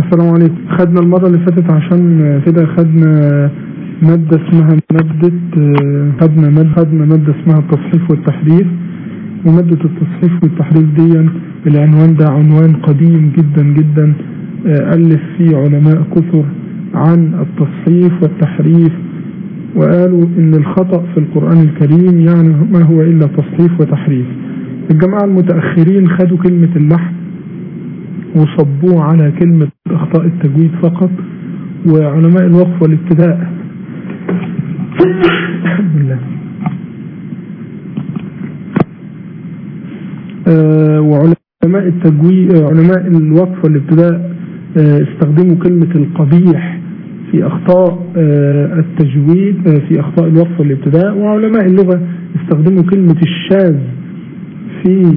السلام عليكم خدنا المرة اللي فاتت عشان كده خدنا مادة اسمها مادة خدنا مادة خدنا مادة اسمها التصحيف والتحريف ومادة التصحيف والتحريف دي العنوان ده عنوان قديم جدا جدا ألف فيه علماء كثر عن التصحيف والتحريف وقالوا ان الخطأ في القرآن الكريم يعني ما هو الا تصحيف وتحريف الجماعة المتأخرين خدوا كلمة اللحن وصبوه على كلمة اخطاء التجويد فقط وعلماء الوقف والابتداء الحمد لله آه وعلماء التجويد علماء الوقف والابتداء آه استخدموا كلمة القبيح في أخطاء آه التجويد في أخطاء الوقف والابتداء وعلماء اللغة استخدموا كلمة الشاذ في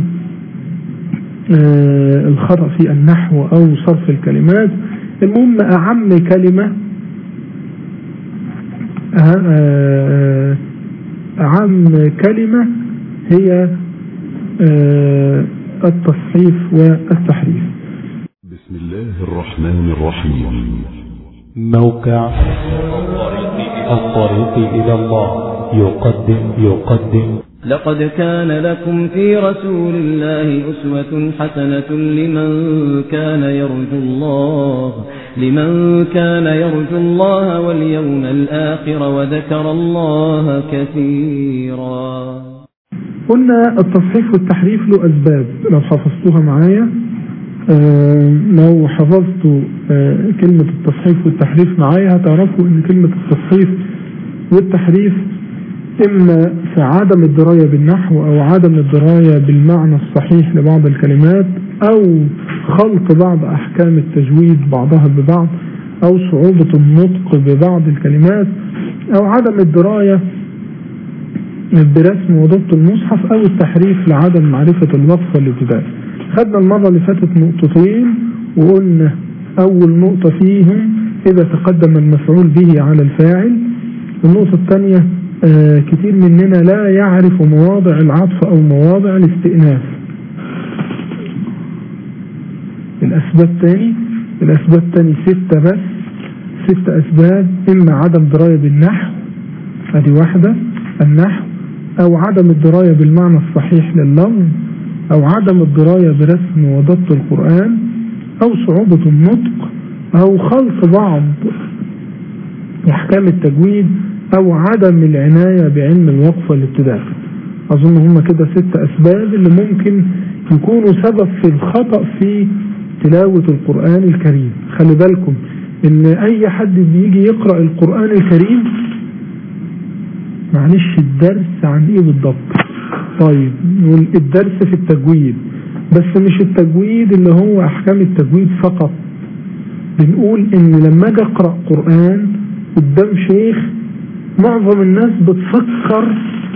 الخطأ في النحو أو صرف الكلمات المهم أعم كلمة أعم كلمة هي التصحيف والتحريف بسم الله الرحمن الرحيم موقع الطريق إلى الله يقدم يقدم لقد كان لكم في رسول الله أسوة حسنة لمن كان يرجو الله لمن كان يرجو الله واليوم الآخر وذكر الله كثيرا قلنا التصحيف والتحريف له أسباب لو حفظتوها معايا آه لو حفظتوا آه كلمة التصحيف والتحريف معايا هتعرفوا ان كلمة التصحيف والتحريف إما في عدم الدراية بالنحو أو عدم الدراية بالمعنى الصحيح لبعض الكلمات أو خلط بعض أحكام التجويد بعضها ببعض أو صعوبة النطق ببعض الكلمات أو عدم الدراية برسم وضبط المصحف أو التحريف لعدم معرفة الوقف والابتداء خدنا المرة اللي فاتت نقطتين وقلنا أول نقطة فيهم إذا تقدم المفعول به على الفاعل النقطة الثانية آه كتير مننا لا يعرف مواضع العطف او مواضع الاستئناف الاسباب تاني الاسباب تاني ستة بس ست اسباب اما عدم دراية بالنحو ادي واحدة النحو او عدم الدراية بالمعنى الصحيح لللفظ او عدم الدراية برسم وضبط القرآن او صعوبة النطق او خلط بعض احكام التجويد او عدم العناية بعلم الوقف والابتداء اظن هم كده ست اسباب اللي ممكن يكونوا سبب في الخطأ في تلاوة القرآن الكريم خلي بالكم ان اي حد بيجي يقرأ القرآن الكريم معلش الدرس عن ايه بالضبط طيب نقول الدرس في التجويد بس مش التجويد اللي هو احكام التجويد فقط بنقول ان لما اجي اقرأ قرآن قدام شيخ معظم الناس بتفكر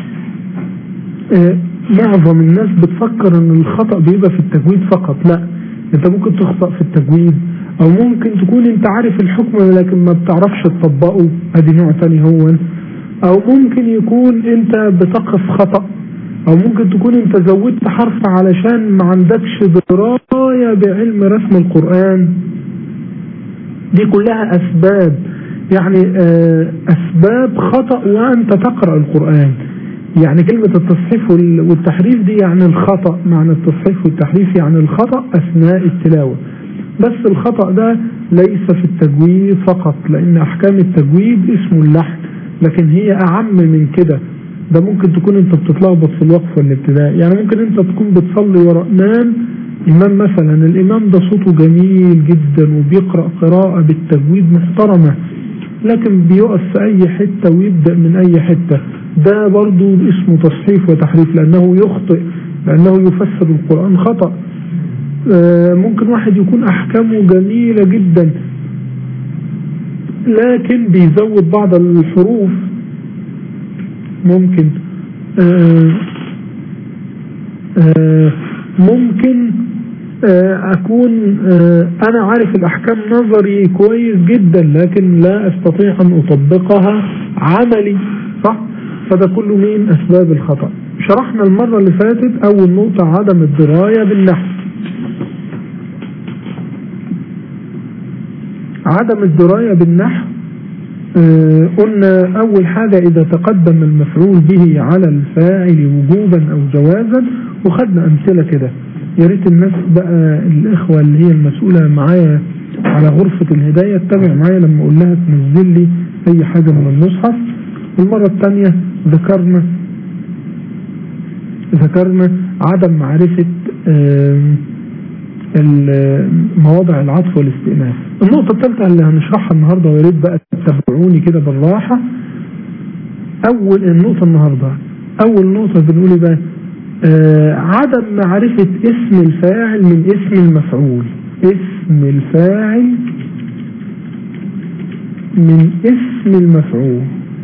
آه معظم الناس بتفكر ان الخطأ بيبقى في التجويد فقط لا انت ممكن تخطأ في التجويد او ممكن تكون انت عارف الحكم لكن ما بتعرفش تطبقه ادي نوع تاني هو او ممكن يكون انت بتقف خطأ او ممكن تكون انت زودت حرف علشان ما عندكش دراية بعلم رسم القرآن دي كلها اسباب يعني أسباب خطأ وأنت تقرأ القرآن يعني كلمة التصحيف والتحريف دي يعني الخطأ معنى التصحيف والتحريف يعني الخطأ أثناء التلاوة بس الخطأ ده ليس في التجويد فقط لأن أحكام التجويد اسمه اللحن لكن هي أعم من كده ده ممكن تكون انت بتتلخبط في الوقف والابتداء يعني ممكن انت تكون بتصلي وراء امام امام مثلا الامام ده صوته جميل جدا وبيقرأ قراءة بالتجويد محترمة لكن بيقف في اي حتة ويبدأ من اي حتة ده برضو اسمه تصحيف وتحريف لانه يخطئ لانه يفسر القرآن خطأ ممكن واحد يكون احكامه جميلة جدا لكن بيزود بعض الحروف ممكن آآ آآ ممكن اكون انا عارف الاحكام نظري كويس جدا لكن لا استطيع ان اطبقها عملي صح فده كله من اسباب الخطأ شرحنا المرة اللي فاتت اول نقطة عدم الدراية بالنحو عدم الدراية بالنحو آه، قلنا أول حاجة إذا تقدم المفعول به على الفاعل وجوبا أو جوازا وخدنا أمثلة كده يا ريت الناس بقى الإخوة اللي هي المسؤولة معايا على غرفة الهداية تتابع معايا لما أقول لها تنزل لي أي حاجة من المصحف المرة الثانية ذكرنا ذكرنا عدم معرفة آم، ال- مواضع العطف والاستئناف النقطة الثالثة اللي هنشرحها النهاردة ويا ريت بقى تتابعوني كده بالراحة أول النقطة النهاردة أول نقطة بنقول إيه بقى آه عدم معرفة اسم الفاعل من اسم المفعول اسم الفاعل من اسم المفعول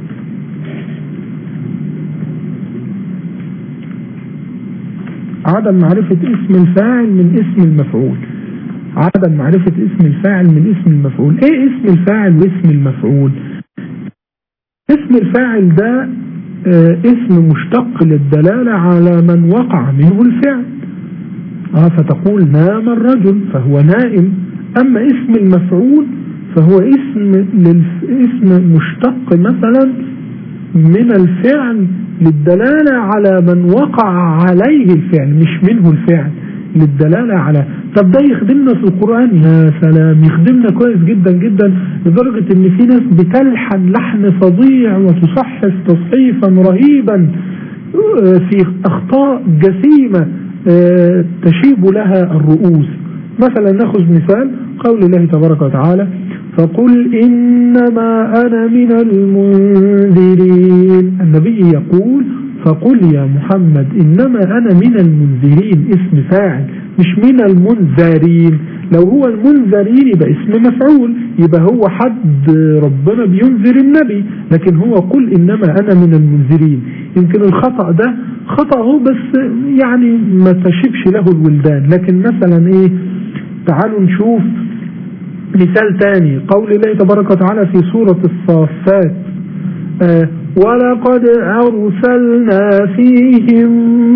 عدم معرفة اسم الفاعل من اسم المفعول عدم معرفة اسم الفاعل من اسم المفعول ايه اسم الفاعل واسم المفعول اسم الفاعل ده آه اسم مشتق للدلالة على من وقع منه الفعل آه فتقول نام الرجل فهو نائم أما اسم المفعول فهو اسم للف... اسم مشتق مثلا من الفعل للدلالة على من وقع عليه الفعل مش منه الفعل للدلالة على طب ده يخدمنا في القرآن يا سلام يخدمنا كويس جدا جدا لدرجة ان في ناس بتلحن لحن فظيع وتصحف تصحيفا رهيبا آه، في اخطاء جسيمة آه، تشيب لها الرؤوس مثلا ناخذ مثال قول الله تبارك وتعالى فقل إنما أنا من المنذرين النبي يقول فقل يا محمد إنما أنا من المنذرين اسم فاعل مش من المنذرين لو هو المنذرين يبقى اسم مفعول يبقى هو حد ربنا بينذر النبي لكن هو قل إنما أنا من المنذرين يمكن الخطأ ده خطأ هو بس يعني ما تشبش له الولدان لكن مثلا ايه تعالوا نشوف مثال تاني قول الله تبارك وتعالى في سورة الصافات آه ولقد أرسلنا فيهم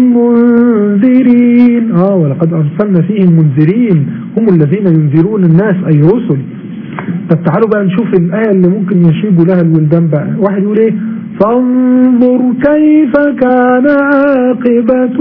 منذرين آه ولقد أرسلنا فيهم منذرين هم الذين ينذرون الناس أي رسل طب تعالوا بقى نشوف الآية اللي ممكن يشيب لها الولدان بقى واحد يقول ايه فانظر كيف كان عاقبة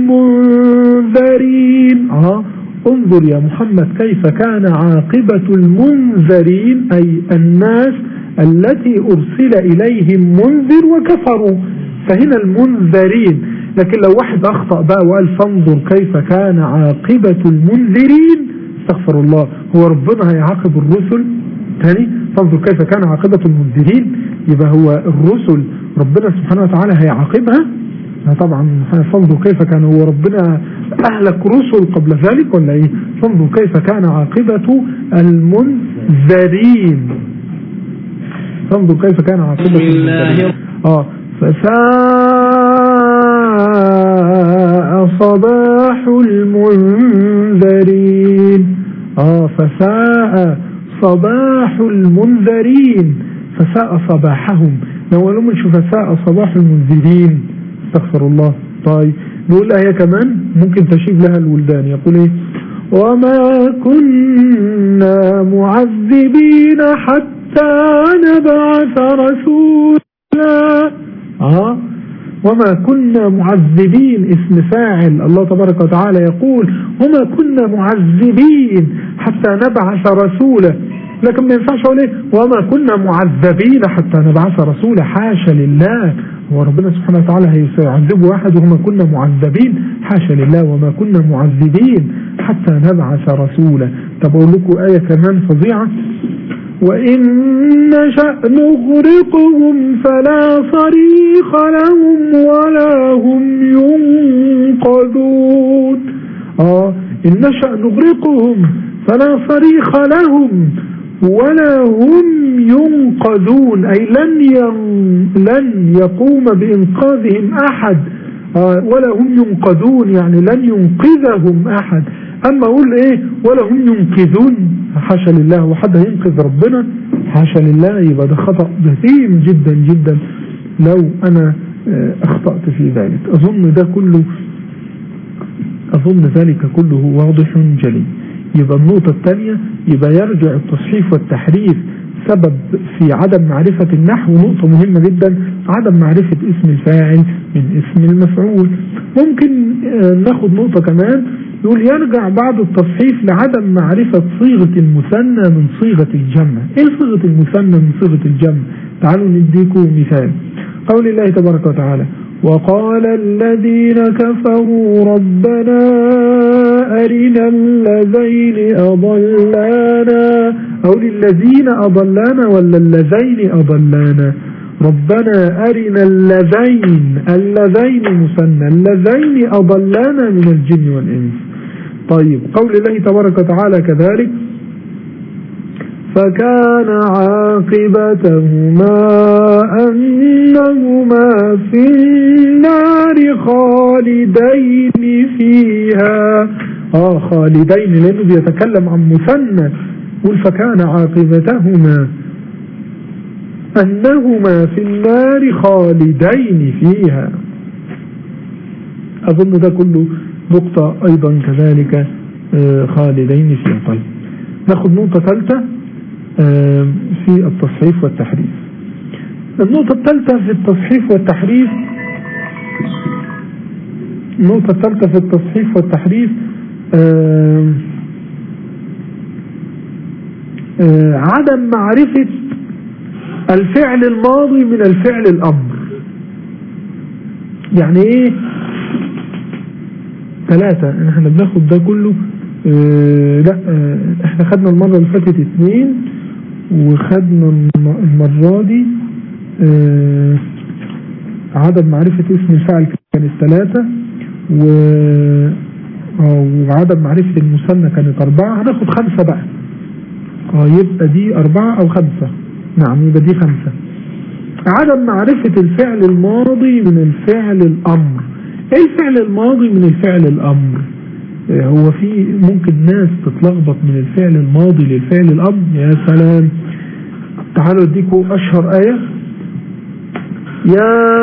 المنذرين آه انظر يا محمد كيف كان عاقبة المنذرين أي الناس التي أرسل إليهم منذر وكفروا فهنا المنذرين لكن لو واحد أخطأ بقى وقال فانظر كيف كان عاقبة المنذرين استغفر الله هو ربنا هيعاقب الرسل تاني فانظر كيف كان عاقبة المنذرين يبقى هو الرسل ربنا سبحانه وتعالى هيعاقبها طبعا فانظر كيف كان هو ربنا أهلك رسل قبل ذلك ولا إيه فانظر كيف كان عاقبة المنذرين فانظر كيف كان عاقبة بسم الله المنذرين آه فساء صباح المنذرين آه فساء صباح المنذرين فساء صباحهم لو لهم نشوف فساء صباح المنذرين استغفر الله طيب نقول آية كمان ممكن تشيب لها الولدان يقول ايه وما كنا معذبين حتى نبعث رسولا اه وما كنا معذبين اسم فاعل الله تبارك وتعالى يقول وما كنا معذبين حتى نبعث رسولا لكن ما ينفعش اقول ايه وما كنا معذبين حتى نبعث رسولا حاشا لله هو ربنا سبحانه وتعالى هيعذب واحد وما كنا معذبين حاشا لله وما كنا معذبين حتى نبعث رسولا طب اقول لكم آية كمان فظيعة وإن نشأ نغرقهم فلا صريخ لهم ولا هم ينقذون آه إن نشأ نغرقهم فلا صريخ لهم ولا هم ينقذون أي لن ين لن يقوم بإنقاذهم أحد آه ولا هم ينقذون يعني لن ينقذهم أحد أما أقول إيه ولا هم ينقذون حاشا لله وحد هينقذ ربنا حاشا لله يبقى ده خطأ جسيم جدا جدا لو أنا آه أخطأت في ذلك أظن ده كله أظن ذلك كله واضح جلي يبقى النقطة الثانية يبقى يرجع التصحيف والتحريف سبب في عدم معرفة النحو نقطة مهمة جدا عدم معرفة اسم الفاعل من اسم المفعول ممكن آه، ناخد نقطة كمان يقول يرجع بعد التصحيف لعدم معرفة صيغة المثنى من صيغة الجمع ايه صيغة المثنى من صيغة الجمع تعالوا نديكم مثال قول الله تبارك وتعالى وقال الذين كفروا ربنا أرنا الذين أضلانا أو للذين أضلانا ولا اللذين أضلانا ربنا أرنا اللذين اللذين مثنى اللذين أضلانا من الجن والإنس طيب قول الله تبارك وتعالى كذلك فكان عاقبتهما أنهما في النار خالدين فيها آه خالدين لأنه بيتكلم عن مثنى يقول فكان عاقبتهما أنهما في النار خالدين فيها أظن ده كله نقطة أيضا كذلك آه، خالدين فيها طيب ناخد نقطة ثالثة آه، في التصحيف والتحريف النقطة الثالثة في التصحيف والتحريف النقطة الثالثة في التصحيف والتحريف آه، آه، عدم معرفة الفعل الماضي من الفعل الأمر يعني ايه ثلاثة احنا بناخد ده كله اه لا اه احنا خدنا المرة اللي فاتت اثنين وخدنا الم- المرة دي اه عدم معرفة اسم الفاعل كانت ثلاثة و اه وعدم معرفة المثنى كانت أربعة هناخد خمسة بقى اه يبقى دي أربعة أو خمسة نعم يبقى دي خمسة عدم معرفة الفعل الماضي من الفعل الأمر ايه الفعل الماضي من الفعل الأمر آه، هو في ممكن ناس تتلخبط من الفعل الماضي للفعل الأمر يا سلام تعالوا اديكم أشهر آية يا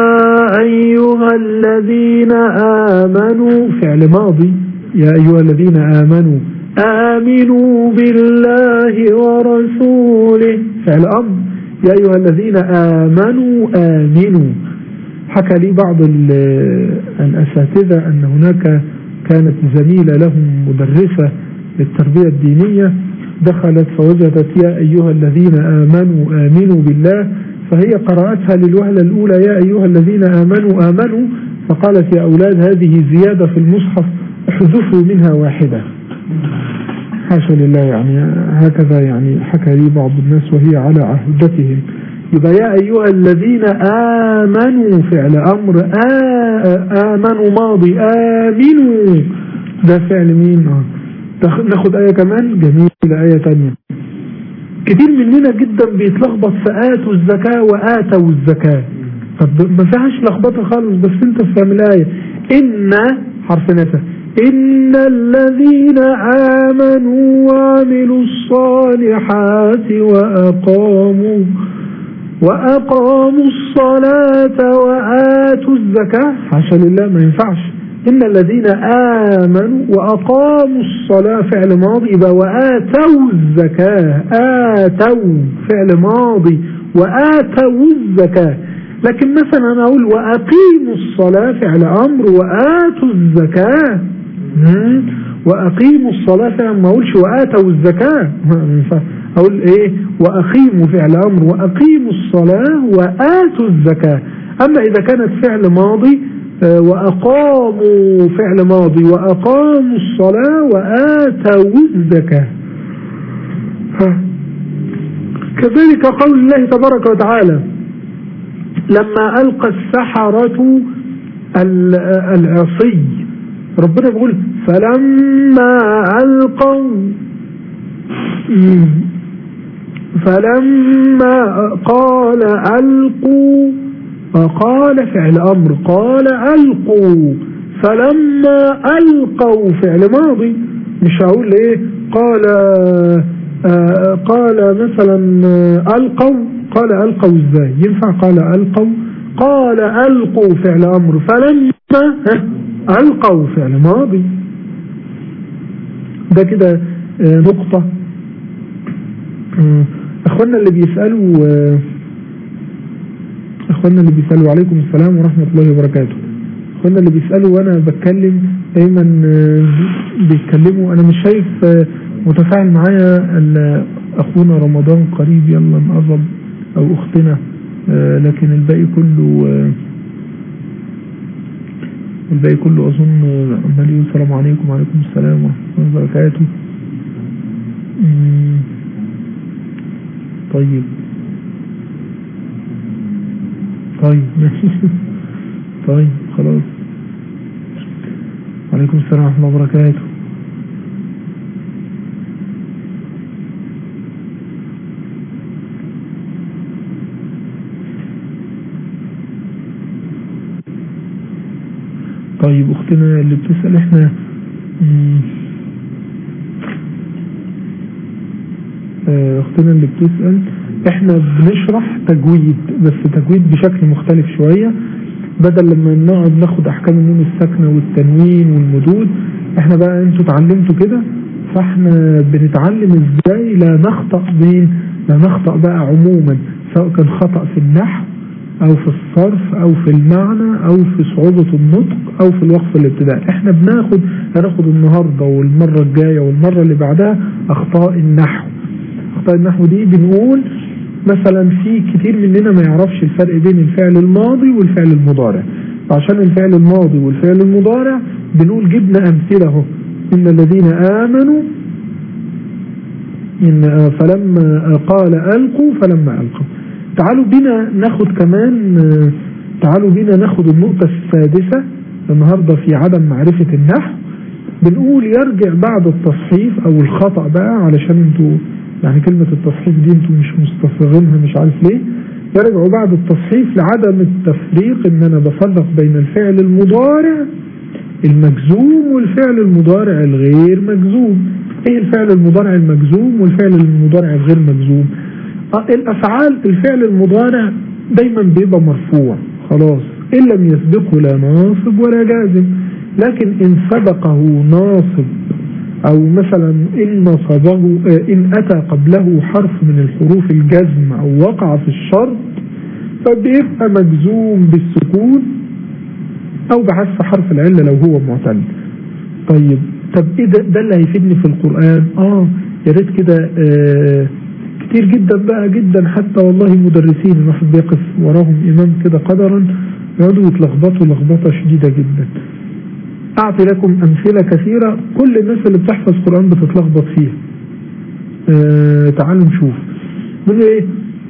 أيها الذين آمنوا فعل ماضي يا أيها الذين آمنوا آمنوا بالله ورسوله فعل أمر يا أيها الذين آمنوا آمنوا حكى لي بعض ال- الأساتذة أن هناك كانت زميلة لهم مدرسة للتربية الدينية دخلت فوجدت يا أيها الذين آمنوا آمنوا بالله فهي قرأتها للوهلة الأولى يا أيها الذين آمنوا آمنوا فقالت يا أولاد هذه زيادة في المصحف احذفوا منها واحدة حاشا لله يعني هكذا يعني حكى لي بعض الناس وهي على عهدتهم يبقى يا أيها الذين آمنوا فعل أمر آ- آمنوا ماضي آمنوا ده فعل مين آه. تاخ- ناخد آية كمان جميلة آية تانية كتير مننا جدا بيتلخبط في آتوا الزكاة وآتوا الزكاة طب ما فيهاش لخبطة خالص بس انت فاهم الآية إن حرف نفس إن الذين آمنوا وعملوا الصالحات وأقاموا وأقاموا الصلاة وآتوا الزكاة حاشا لله ما ينفعش إن الذين آمنوا وأقاموا الصلاة فعل ماضي يبقى وآتوا الزكاة آتوا فعل ماضي وآتوا الزكاة لكن مثلا أنا أقول وأقيموا الصلاة فعل أمر وآتوا الزكاة مم. وأقيموا الصلاة فعل ما أقولش وآتوا الزكاة ما ينفع. أقول إيه وأقيموا فعل أمر وأقيموا الصلاة وآتوا الزكاة أما إذا كانت فعل ماضي آه، وأقاموا فعل ماضي وأقاموا الصلاة وآتوا الزكاة ها. كذلك قول الله تبارك وتعالى لما ألقى السحرة ال- العصي ربنا بيقول فلما ألقوا مم. فلما قال ألقوا قال فعل أمر قال ألقوا فلما ألقوا فعل ماضي مش هقول إيه قال آه قال مثلا آه، ألقوا قال ألقوا إزاي ينفع قال ألقوا قال ألقوا فعل أمر فلما ها، ألقوا فعل ماضي ده كده آه، نقطة آه، اخوانا اللي بيسألوا آه، اخوانا اللي بيسألوا عليكم السلام ورحمة الله وبركاته اخوانا اللي بيسألوا وانا بتكلم دايما آه، بيتكلموا انا مش شايف آه، متفاعل معايا ال- اخونا رمضان قريب يلا نقرب او اختنا آه، لكن الباقي كله آه، الباقي كله اظن آه، عمال يقول السلام عليكم وعليكم السلام ورحمة الله وبركاته مم. طيب طيب ماشي طيب خلاص وعليكم السلام ورحمة الله وبركاته طيب اختنا اللي بتسأل احنا مم، آه، اختنا اللي بتسأل احنا بنشرح تجويد بس تجويد بشكل مختلف شوية بدل لما نقعد ناخد احكام النون الساكنة والتنوين والمدود احنا بقى انتوا اتعلمتوا كده فاحنا بنتعلم ازاي لا نخطأ بين لا نخطأ بقى عموما سواء كان خطأ في النحو او في الصرف او في المعنى او في صعوبة النطق او في الوقف الابتدائي احنا بناخد هناخد النهاردة والمرة الجاية والمرة اللي بعدها اخطاء النحو اخطاء النحو دي بنقول مثلا في كتير مننا ما يعرفش الفرق بين الفعل الماضي والفعل المضارع عشان الفعل الماضي والفعل المضارع بنقول جبنا امثله اهو ان الذين امنوا إن آه، فلما آه، قال ألقوا فلما ألقوا تعالوا بينا ناخد كمان آه، تعالوا بينا ناخد النقطة السادسة النهاردة في عدم معرفة النحو بنقول يرجع بعد التصحيف أو الخطأ بقى علشان انتوا يعني كلمة التصحيف دي انتوا مش مستصغرينها مش عارف ليه يرجعوا بعد التصحيف لعدم التفريق ان انا بفرق بين الفعل المضارع المجزوم والفعل المضارع الغير مجزوم ايه الفعل المضارع المجزوم والفعل المضارع الغير مجزوم آه، الافعال الفعل المضارع دايما بيبقى مرفوع خلاص ان لم يسبقه لا ناصب ولا جازم لكن ان سبقه ناصب او مثلا ان نصبه آه، ان اتى قبله حرف من الحروف الجزم او وقع في الشرط فبيبقى مجزوم بالسكون او بحذف حرف العله لو هو معتل طيب طب ايه ده, ده اللي هيفيدني في القران اه يا ريت كده آه كتير جدا بقى جدا حتى والله مدرسين الواحد بيقف وراهم امام كده قدرا يقعدوا يتلخبطوا لخبطه شديده جدا اعطي لكم امثله كثيره كل الناس اللي بتحفظ قران بتتلخبط فيها آه تعالوا نشوف من ايه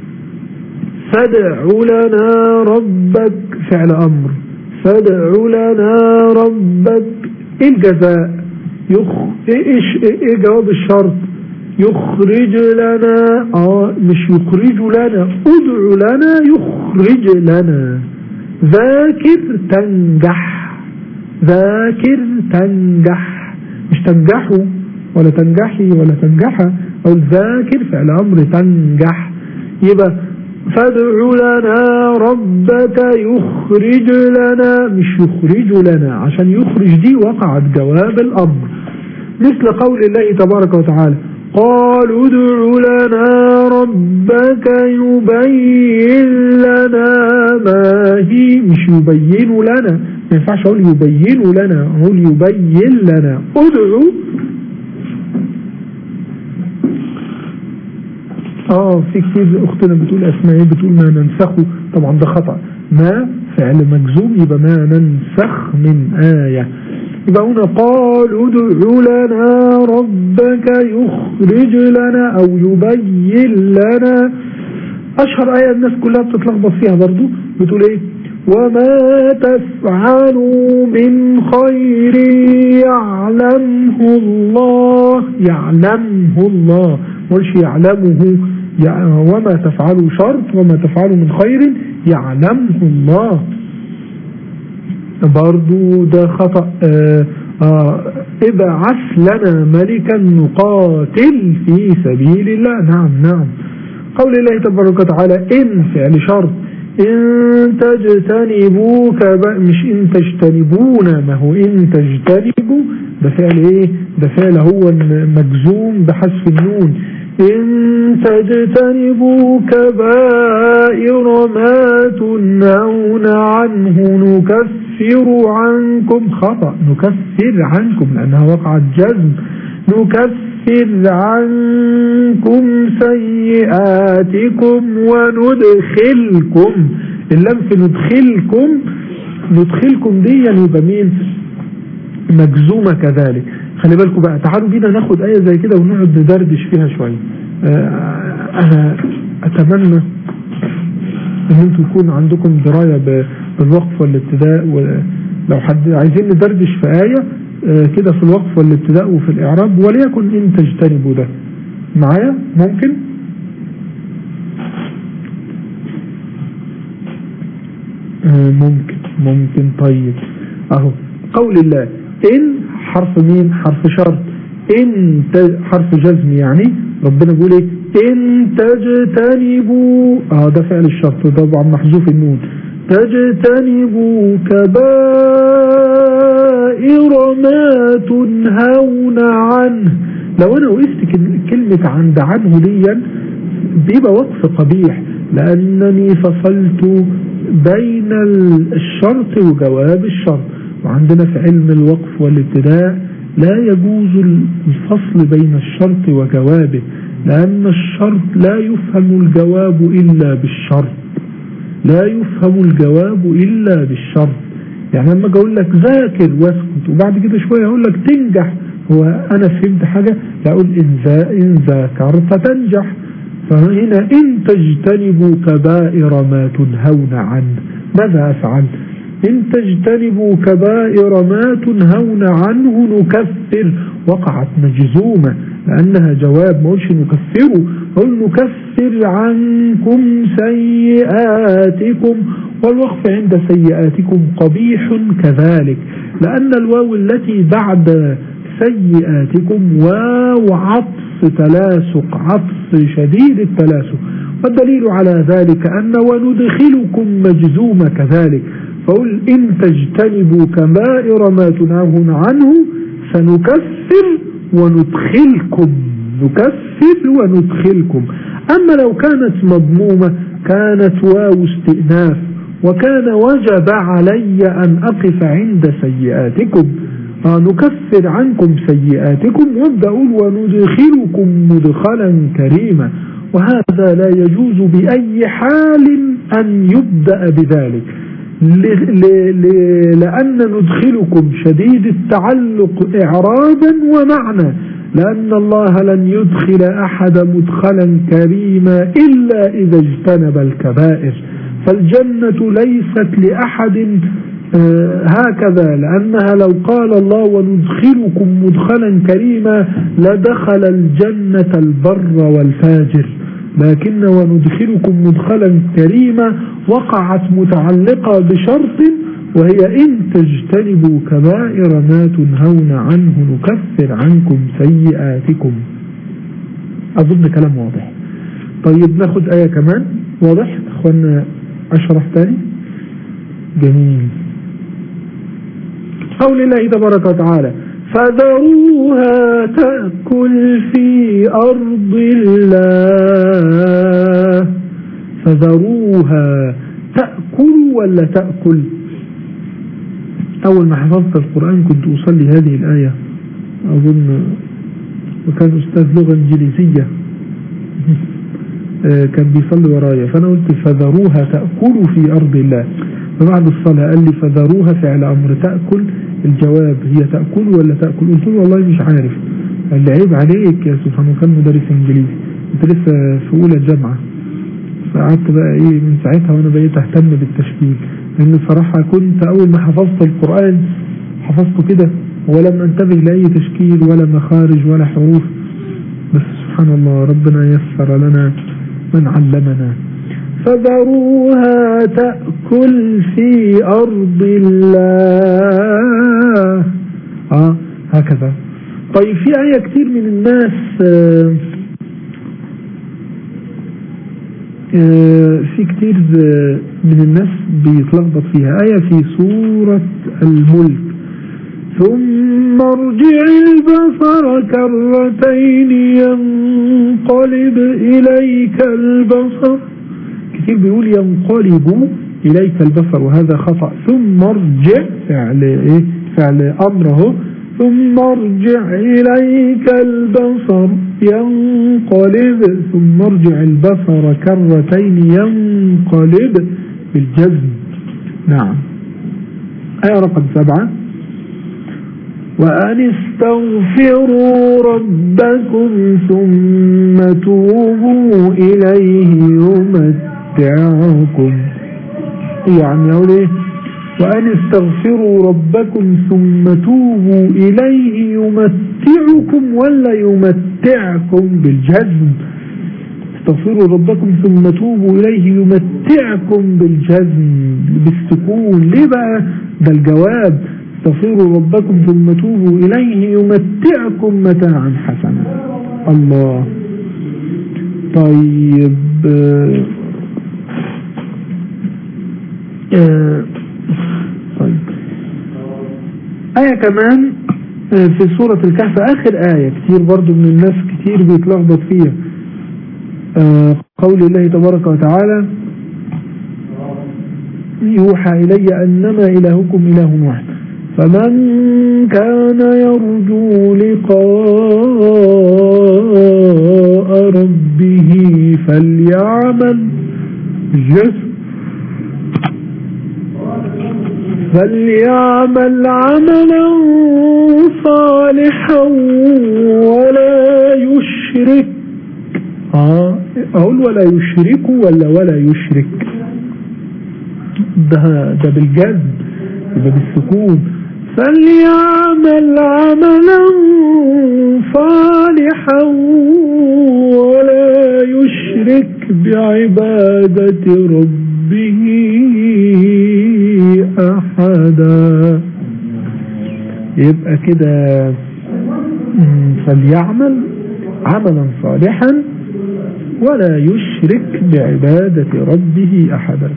فادع لنا ربك فعل امر فادع لنا ربك ايه الجزاء يخ ايه, إيش ايه, ايه جواب الشرط يخرج لنا اه مش يخرج لنا ادع لنا يخرج لنا ذاكر تنجح ذاكر تنجح مش تنجحوا ولا تنجحي ولا تنجحها او ذاكر فعل امر تنجح يبقى فادع لنا ربك يخرج لنا مش يخرج لنا عشان يخرج دي وقعت جواب الأمر مثل قول الله تبارك وتعالى قالوا ادع لنا ربك يبين لنا ما هي مش يبين لنا ما ينفعش اقول يبين لنا اقول يبين لنا ادعوا اه في كتير اختنا بتقول اسماء ايه بتقول ما ننسخه طبعا ده خطأ ما فعل مجزوم يبقى ما ننسخ من آية يبقى هنا قال ادع لنا ربك يخرج لنا او يبين لنا اشهر آية الناس كلها بتتلخبط فيها برضو بتقول ايه وما تفعلوا من خير يعلمه الله يعلمه الله مش يعلمه وما تفعلوا شرط وما تفعلوا من خير يعلمه الله برضو ده خطأ آه آه ابعث لنا ملكا نقاتل في سبيل الله نعم نعم قول الله تبارك وتعالى إن فعل شرط إن تجتنبوا كب... مش إن تجتنبون ما هو إن تجتنبوا ده فعل إيه ده فعل هو مجزوم بحذف النون إن تجتنبوا كبائر ما تنهون عنه نكفر عنكم خطأ نكفر عنكم لأنها وقعت جزم نكفر عنكم سيئاتكم وندخلكم اللام في ندخلكم ندخلكم دي يبقى مين مجزومة كذلك خلي بالكم بقى تعالوا بينا ناخد آية زي كده ونقعد ندردش فيها شوية أنا أتمنى ان انتم يكون عندكم دراية بالوقف والابتداء ولو حد عايزين ندردش في آية كده في الوقف والابتداء وفي الإعراب وليكن إن تجتنبوا ده معايا ممكن ممكن ممكن طيب اهو قول الله ان حرف مين حرف شرط ان حرف جزم يعني ربنا بيقول ايه ان تجتنبوا اه ده فعل الشرط طبعا محذوف النون تجتنبوا كبائر ما تنهون عنه لو انا وقفت كلمة عند عنه ديا بيبقى وقف قبيح لانني فصلت بين الشرط وجواب الشرط وعندنا في علم الوقف والابتداء لا يجوز الفصل بين الشرط وجوابه لأن الشرط لا يفهم الجواب إلا بالشرط لا يفهم الجواب إلا بالشرط يعني لما اقول لك ذاكر واسكت وبعد كده شوية اقول لك تنجح هو انا فهمت حاجة لا اقول ان, إن ذاكرت تنجح فهنا إن تجتنبوا كبائر ما تنهون عنه ماذا أفعل إن تجتنبوا كبائر ما تنهون عنه نكفر وقعت مجزومة لأنها جواب ما قلش نكفره قل نكفر عنكم سيئاتكم والوقف عند سيئاتكم قبيح كذلك لأن الواو التي بعد سيئاتكم واو عطف تلاسق عطف شديد التلاسق والدليل على ذلك أن وندخلكم مجزوم كذلك فقل إن تجتنبوا كبائر ما تنهون عنه سنكفر وندخلكم نكفر وندخلكم أما لو كانت مضمومة كانت واو استئناف وكان وجب علي أن أقف عند سيئاتكم نكفر عنكم سيئاتكم وابدأ وندخلكم مدخلا كريما وهذا لا يجوز بأي حال أن يبدأ بذلك لأن ندخلكم شديد التعلق إعرابا ومعنى لأن الله لن يدخل أحد مدخلا كريما إلا إذا اجتنب الكبائر فالجنة ليست لأحد هكذا لأنها لو قال الله وندخلكم مدخلا كريما لدخل الجنة البر والفاجر لكن وندخلكم مدخلا كريما وقعت متعلقة بشرط وهي إن تجتنبوا كبائر ما تنهون عنه نكفر عنكم سيئاتكم أظن كلام واضح طيب ناخد آية كمان واضح أخوانا أشرح تاني جميل قول الله تبارك وتعالى فذروها تأكل في أرض الله فذروها تأكل ولا تأكل أول ما حفظت القرآن كنت أصلي هذه الآية أظن وكان أستاذ لغة إنجليزية كان بيصلي ورايا فأنا قلت فذروها تأكل في أرض الله فبعد الصلاة قال لي فذروها فعل أمر تأكل الجواب هي تأكل ولا تأكل قلت له والله مش عارف قال لي عيب عليك يا سبحانه كان مدرس انجليزي انت لسه في اولى جامعة فقعدت بقى ايه من ساعتها وانا بقيت اهتم بالتشكيل لان صراحة كنت اول ما حفظت القرآن حفظته كده ولم انتبه لأي تشكيل ولا مخارج ولا حروف بس سبحان الله ربنا يسر لنا من علمنا فذروها تأكل في أرض الله آه هكذا طيب في آية كتير من الناس آه آه، في كتير آه، من الناس بيتلخبط فيها آية في سورة الملك ثم ارجع البصر كرتين ينقلب إليك البصر كتير بيقول ينقلب إليك البصر وهذا خطأ ثم ارجع فعل إيه فعل أمره ثم ارجع إليك البصر ينقلب ثم ارجع البصر كرتين ينقلب بالجزم نعم آية رقم سبعة وأن استغفروا ربكم ثم توبوا إليه يمتعكم يعني يقول ايه وأن استغفروا ربكم ثم توبوا إليه يمتعكم ولا يمتعكم بالجزم استغفروا ربكم ثم توبوا إليه يمتعكم بالجزم بالسكون ليه بقى ده الجواب استغفروا ربكم ثم توبوا إليه يمتعكم متاعا حسنا الله طيب آه، آه، طيب آية كمان آه، في سورة الكهف آخر آية كتير برضو من الناس كتير بيتلخبط فيها آه، قول الله تبارك وتعالى يوحى إلي أنما إلهكم إله واحد فمن كان يرجو لقاء ربه فليعمل جسم فليعمل عملا صالحا ولا يشرك اه اقول ولا يشرك ولا ولا يشرك ده ده بالجد يبقى بالسكون فليعمل عملا صالحا ولا يشرك بعبادة ربه أحدا يبقى كده مم، فليعمل عملا صالحا ولا يشرك بعبادة ربه أحدا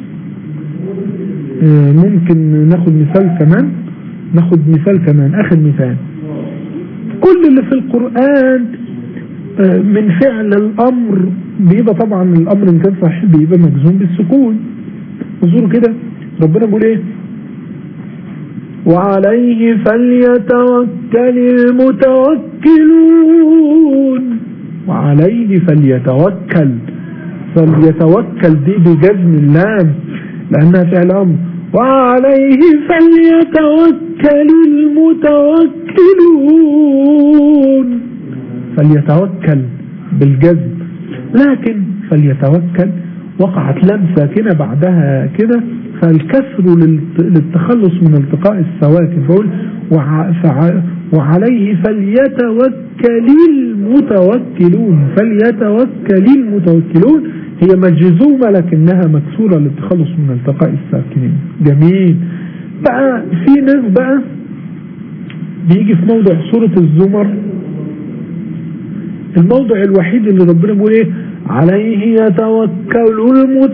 آه، ممكن ناخد مثال كمان ناخد مثال كمان آخر مثال كل اللي في القرآن آه، من فعل الأمر بيبقى طبعا الأمر إن كان صحيح بيبقى مجزوم بالسكون انظروا كده ربنا بيقول إيه وعليه فليتوكل المتوكلون وعليه فليتوكل فليتوكل دي بجزم اللام لأنها فعل أمر وعليه فليتوكل المتوكلون فليتوكل بالجزم لكن فليتوكل وقعت لام ساكنة بعدها كده فالكسر للت- للتخلص من التقاء السواكن فقول وع- فع- وعليه فليتوكل المتوكلون فليتوكل المتوكلون هي مجزومة لكنها مكسورة للتخلص من التقاء الساكنين جميل بقى في ناس بقى بيجي في موضع سورة الزمر الموضع الوحيد اللي ربنا بيقول ايه عليه يتوكل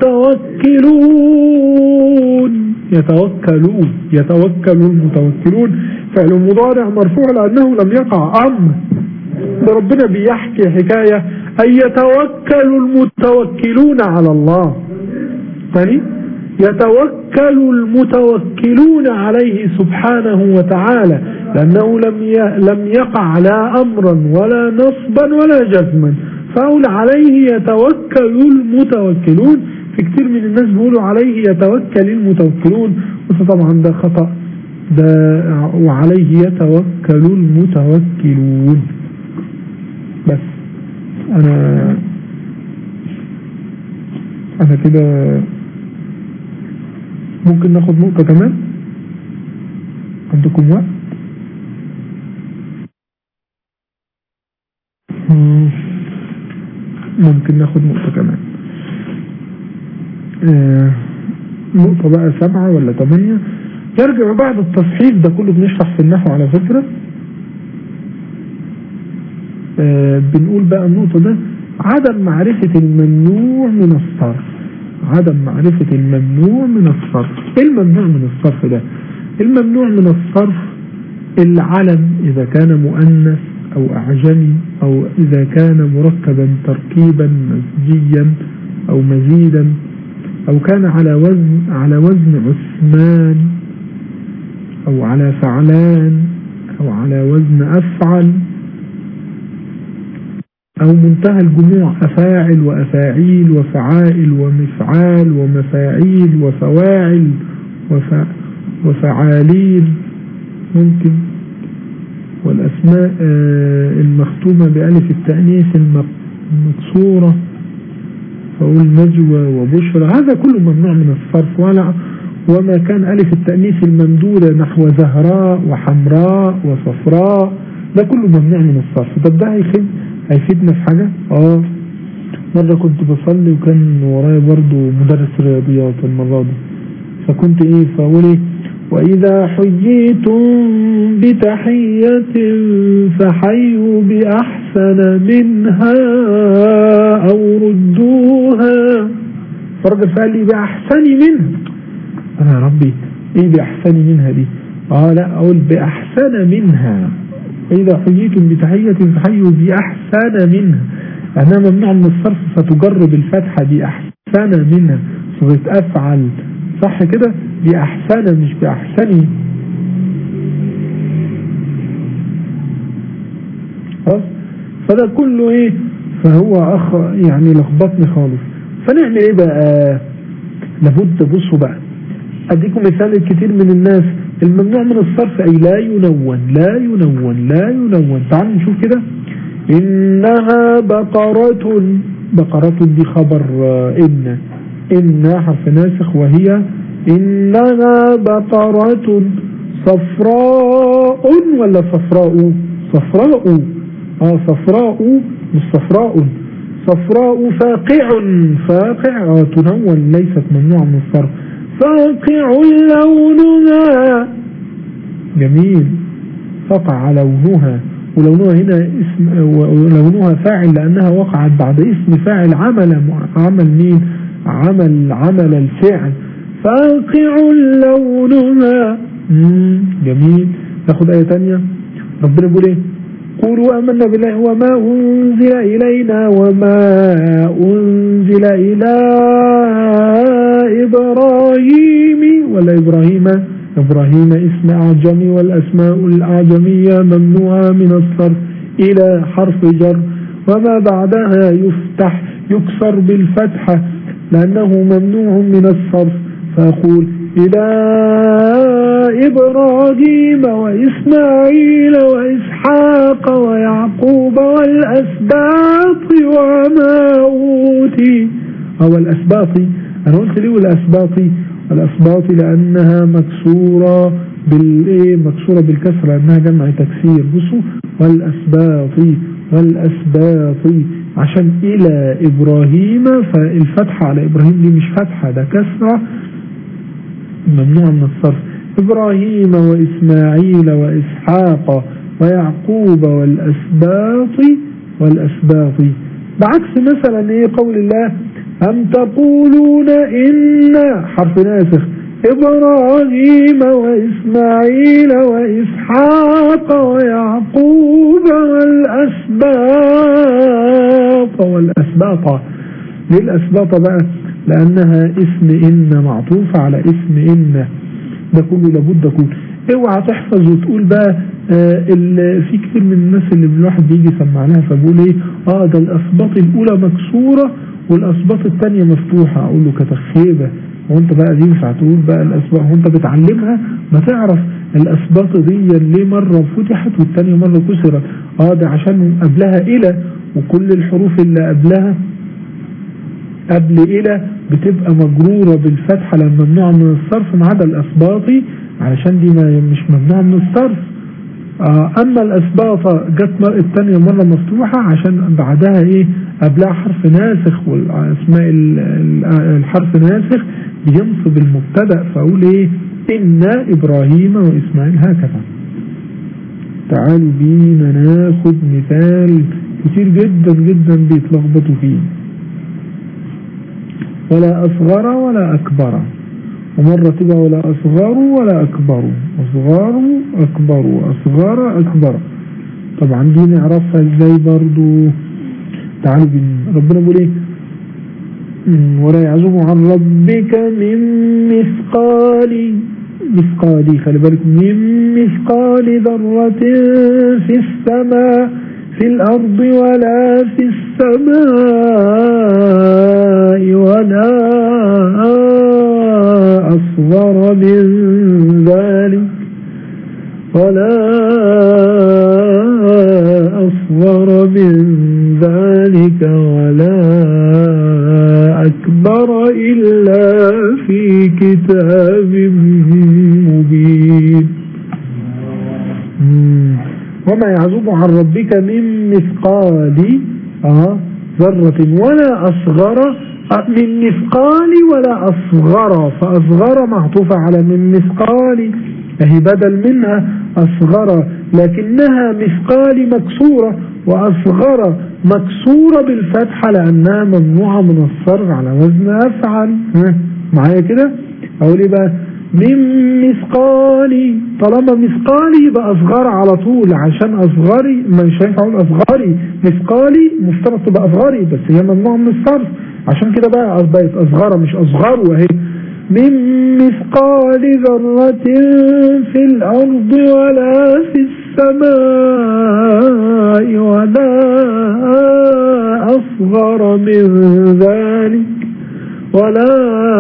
المتوكلون يتوكلون يتوكل المتوكلون فعل مضارع مرفوع لأنه لم يقع أمر ده ربنا بيحكي حكاية أن يتوكل المتوكلون على الله ثاني يتوكل المتوكلون عليه سبحانه وتعالى لأنه لم ي- لم يقع لا أمرا ولا نصبا ولا جزما فأقول عليه يتوكل المتوكلون في كتير من الناس بيقولوا عليه يتوكل المتوكلون بس طبعا ده خطأ ده وعليه يتوكل المتوكلون بس أنا أنا كده ممكن ناخد نقطة كمان عندكم وقت مم. ممكن ناخد نقطة كمان آه، نقطة بقى سبعة ولا ثمانية يرجع بعد التصحيح ده كله بنشرح في النحو على فكرة آه، بنقول بقى النقطة ده عدم معرفة الممنوع من الصرف عدم معرفة الممنوع من الصرف ايه الممنوع من الصرف ده الممنوع من الصرف العلم إذا كان مؤنث أو أعجمي أو إذا كان مركبا تركيبا مزجيا أو مزيدا أو كان على وزن على وزن عثمان أو على فعلان أو على وزن أفعل أو منتهى الجموع أفاعل وأفاعيل وفعائل ومفعال ومفاعيل وفواعل وفع وفعاليل ممكن والأسماء المختومة بألف التأنيث المكسورة فأقول نجوى وبشرى هذا كله ممنوع من الصرف ولا وما كان ألف التأنيث الممدودة نحو زهراء وحمراء وصفراء ده كله ممنوع من الصرف طب ده هيفيد هيفيدنا في حاجة اه مرة كنت بصلي وكان ورايا برضو مدرس رياضيات المرة دي فكنت ايه فاقول ايه وإذا حييتم بتحية فحيوا بأحسن منها أو ردوها فرجل فقال لي بأحسن منها أنا يا ربي إيه بأحسن منها دي آه لا أقول بأحسن منها إذا حييتم بتحية فحيوا بأحسن منها أنا ممنوع من الصرف فتجرب الفتحة بأحسن منها صورة أفعل صح كده بأحسن مش بأحسن خلاص فده كله ايه فهو اخ يعني لخبطني خالص فنعمل ايه بقى لابد بصوا بقى اديكم مثال كتير من الناس الممنوع من الصرف اي لا ينون لا ينون لا ينون تعالوا نشوف كده انها بقرة بقرة دي خبر ان ان حرف ناسخ وهي انها بقرة صفراء ولا صفراء صفراء اه صفراء مش صفراء صفراء فاقع فاقع آه تنون ليست ممنوعة من الصرف فاقع لونها جميل فقع لونها ولونها هنا اسم ولونها فاعل لأنها وقعت بعد اسم فاعل عمل عمل مين عمل عمل الفعل فاقع لونها جميل ناخد آية تانية ربنا بيقول ايه قولوا آمنا بالله وما أنزل إلينا وما أنزل إلى إبراهيم ولا إبراهيم إبراهيم اسم أعجمي والأسماء الأعجمية ممنوعة من الصرف إلى حرف جر وما بعدها يفتح يكسر بالفتحة لأنه ممنوع من الصرف فأقول إلى إبراهيم وإسماعيل وإسحاق ويعقوب والأسباط وما أوتي أو الأسباط أنا قلت ليه الأسباط الأسباط لأنها مكسورة بالإيه مكسورة بالكسرة لأنها جمع تكسير بصوا والأسباط والأسباط عشان إلى إبراهيم فالفتحة على إبراهيم دي مش فتحة ده كسرة ممنوع من الصرف إبراهيم وإسماعيل وإسحاق ويعقوب والأسباط والأسباط بعكس مثلا إيه قول الله أم تقولون إن حرف ناسخ إبراهيم وإسماعيل وإسحاق ويعقوب والأسباط والأسباط ليه الأسباط بقى لأنها اسم إن معطوف على اسم إن ده كله لابد يكون اوعى تحفظ وتقول بقى آه في كتير من الناس اللي الواحد بيجي يسمع لها فبقول ايه اه ده الاسباط الاولى مكسوره والاسباط الثانيه مفتوحه اقول له كتخيبه وانت بقى دي ينفع تقول بقى الاسباط وانت بتعلمها ما تعرف الاسباط دي ليه مره فتحت والثانيه مره كسرت اه ده عشان قبلها الى وكل الحروف اللي قبلها قبل إلى بتبقى مجرورة بالفتحة لما ممنوعة من الصرف ما عدا الأسباطي علشان دي مش ممنوعة من الصرف آه أما الأسباطة جت الثانية مرة مفتوحة عشان بعدها إيه قبلها حرف ناسخ والأسماء الحرف ناسخ بينصب المبتدأ فأقول إيه إن إبراهيم وإسماعيل هكذا تعالوا بينا ناخد مثال كتير جدا جدا بيتلخبطوا فيه ولا أصغر ولا أكبر ومرة تبقى ولا أصغر ولا أكبر أصغر أكبر أصغر أكبر طبعا دي نعرفها ازاي برضو تعالوا بن- ربنا بيقول ايه مم، ولا يعزب عن ربك من مثقال مثقال خلي بالك من مثقال ذرة في السماء في الأرض ولا في السماء ولا أصغر من ذلك ولا أصغر من ذلك ولا أكبر إلا في كتاب مبين مم. وما يعزب عن ربك من مثقال آه ذرة ولا أصغر آه، من مثقال ولا أصغر فأصغر معطوفة على من مثقال فهي بدل منها أصغر لكنها مثقال مكسورة وأصغر مكسورة بالفتحة لأنها ممنوعة من الصرف على وزن أفعل ها، معايا كده أقول إيه بقى من مثقال طالما مثقالي يبقى أصغر على طول عشان أصغري مش هينفع أقول أصغري مثقالي مفترض تبقى أصغري بس هي ممنوعة من الصرف عشان كده بقى بقت أصغر مش أصغر وهي من مثقال ذرة في الأرض ولا في السماء ولا أصغر من ذلك ولا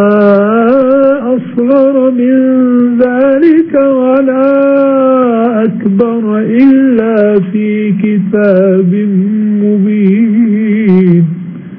أصغر من ذلك ولا أكبر إلا في كتاب مبين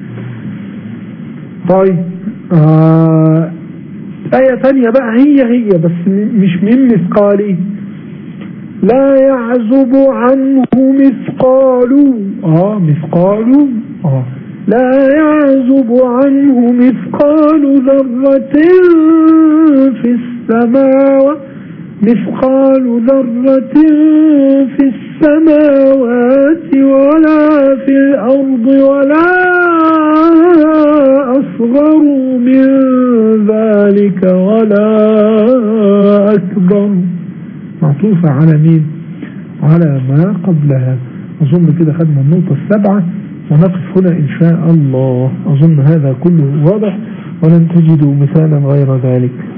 طيب آه آية تانية بقى هي هي بس م- مش من مثقالي لا يعزب عنه مثقال اه مثقال اه لا يعزب عنه مثقال ذرة في السماوات مثقال ذرة في السماوات ولا في الأرض ولا أصغر من ذلك ولا أكبر معطوفة على مين على ما قبلها أظن كده خدنا النقطة السبعة ونقف هنا إن شاء الله أظن هذا كله واضح ولن تجدوا مثالا غير ذلك